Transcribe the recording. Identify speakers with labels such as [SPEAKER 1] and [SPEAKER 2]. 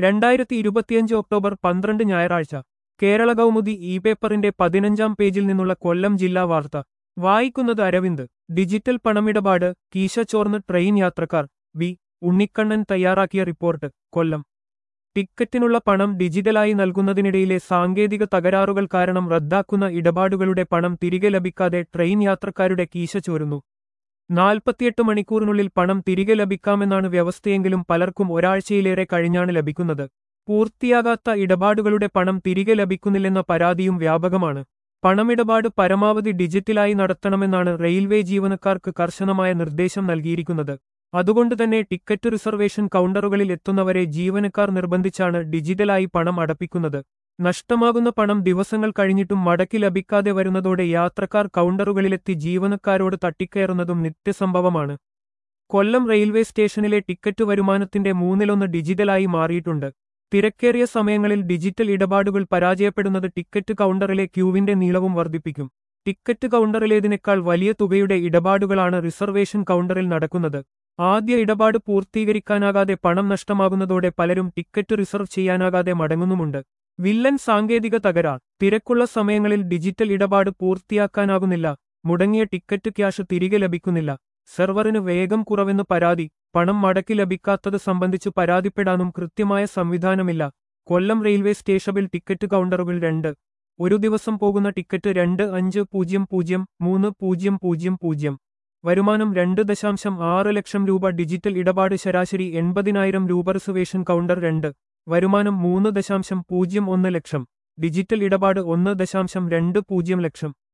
[SPEAKER 1] രണ്ടായിരത്തി ഇരുപത്തിയഞ്ച് ഒക്ടോബർ പന്ത്രണ്ട് ഞായറാഴ്ച കേരള കൗമുദി ഇ പേപ്പറിന്റെ പതിനഞ്ചാം പേജിൽ നിന്നുള്ള കൊല്ലം ജില്ലാ വാർത്ത വായിക്കുന്നത് അരവിന്ദ് ഡിജിറ്റൽ പണമിടപാട് കീശ ചോർന്ന് ട്രെയിൻ യാത്രക്കാർ വി ഉണ്ണിക്കണ്ണൻ തയ്യാറാക്കിയ റിപ്പോർട്ട് കൊല്ലം ടിക്കറ്റിനുള്ള പണം ഡിജിറ്റലായി നൽകുന്നതിനിടയിലെ സാങ്കേതിക തകരാറുകൾ കാരണം റദ്ദാക്കുന്ന ഇടപാടുകളുടെ പണം തിരികെ ലഭിക്കാതെ ട്രെയിൻ യാത്രക്കാരുടെ കീശ ചോരുന്നു നാൽപ്പത്തിയെട്ട് മണിക്കൂറിനുള്ളിൽ പണം തിരികെ ലഭിക്കാമെന്നാണ് വ്യവസ്ഥയെങ്കിലും പലർക്കും ഒരാഴ്ചയിലേറെ കഴിഞ്ഞാണ് ലഭിക്കുന്നത് പൂർത്തിയാകാത്ത ഇടപാടുകളുടെ പണം തിരികെ ലഭിക്കുന്നില്ലെന്ന പരാതിയും വ്യാപകമാണ് പണമിടപാട് പരമാവധി ഡിജിറ്റലായി നടത്തണമെന്നാണ് റെയിൽവേ ജീവനക്കാർക്ക് കർശനമായ നിർദ്ദേശം നൽകിയിരിക്കുന്നത് അതുകൊണ്ടുതന്നെ ടിക്കറ്റ് റിസർവേഷൻ കൗണ്ടറുകളിൽ എത്തുന്നവരെ ജീവനക്കാർ നിർബന്ധിച്ചാണ് ഡിജിറ്റലായി പണം അടപ്പിക്കുന്നത് നഷ്ടമാകുന്ന പണം ദിവസങ്ങൾ കഴിഞ്ഞിട്ടും മടക്കി ലഭിക്കാതെ വരുന്നതോടെ യാത്രക്കാർ കൗണ്ടറുകളിലെത്തി ജീവനക്കാരോട് തട്ടിക്കയറുന്നതും നിത്യസംഭവമാണ് കൊല്ലം റെയിൽവേ സ്റ്റേഷനിലെ ടിക്കറ്റ് വരുമാനത്തിന്റെ മൂന്നിലൊന്ന് ഡിജിറ്റലായി മാറിയിട്ടുണ്ട് തിരക്കേറിയ സമയങ്ങളിൽ ഡിജിറ്റൽ ഇടപാടുകൾ പരാജയപ്പെടുന്നത് ടിക്കറ്റ് കൗണ്ടറിലെ ക്യൂവിന്റെ നീളവും വർദ്ധിപ്പിക്കും ടിക്കറ്റ് കൗണ്ടറിലേതിനേക്കാൾ വലിയ തുകയുടെ ഇടപാടുകളാണ് റിസർവേഷൻ കൗണ്ടറിൽ നടക്കുന്നത് ആദ്യ ഇടപാട് പൂർത്തീകരിക്കാനാകാതെ പണം നഷ്ടമാകുന്നതോടെ പലരും ടിക്കറ്റ് റിസർവ് ചെയ്യാനാകാതെ മടങ്ങുന്നുമുണ്ട് വില്ലൻ സാങ്കേതിക തകരാർ തിരക്കുള്ള സമയങ്ങളിൽ ഡിജിറ്റൽ ഇടപാട് പൂർത്തിയാക്കാനാകുന്നില്ല മുടങ്ങിയ ടിക്കറ്റ് ക്യാഷ് തിരികെ ലഭിക്കുന്നില്ല സെർവറിന് വേഗം കുറവെന്ന് പരാതി പണം മടക്കി ലഭിക്കാത്തത് സംബന്ധിച്ച് പരാതിപ്പെടാനും കൃത്യമായ സംവിധാനമില്ല കൊല്ലം റെയിൽവേ സ്റ്റേഷനിൽ ടിക്കറ്റ് കൗണ്ടറുകൾ രണ്ട് ഒരു ദിവസം പോകുന്ന ടിക്കറ്റ് രണ്ട് അഞ്ച് പൂജ്യം പൂജ്യം മൂന്ന് പൂജ്യം പൂജ്യം പൂജ്യം വരുമാനം രണ്ട് ദശാംശം ആറ് ലക്ഷം രൂപ ഡിജിറ്റൽ ഇടപാട് ശരാശരി എൺപതിനായിരം രൂപ റിസർവേഷൻ കൗണ്ടർ രണ്ട് വരുമാനം മൂന്ന് ദശാംശം പൂജ്യം ഒന്ന് ലക്ഷം ഡിജിറ്റൽ ഇടപാട് ഒന്ന് ദശാംശം രണ്ട് പൂജ്യം ലക്ഷം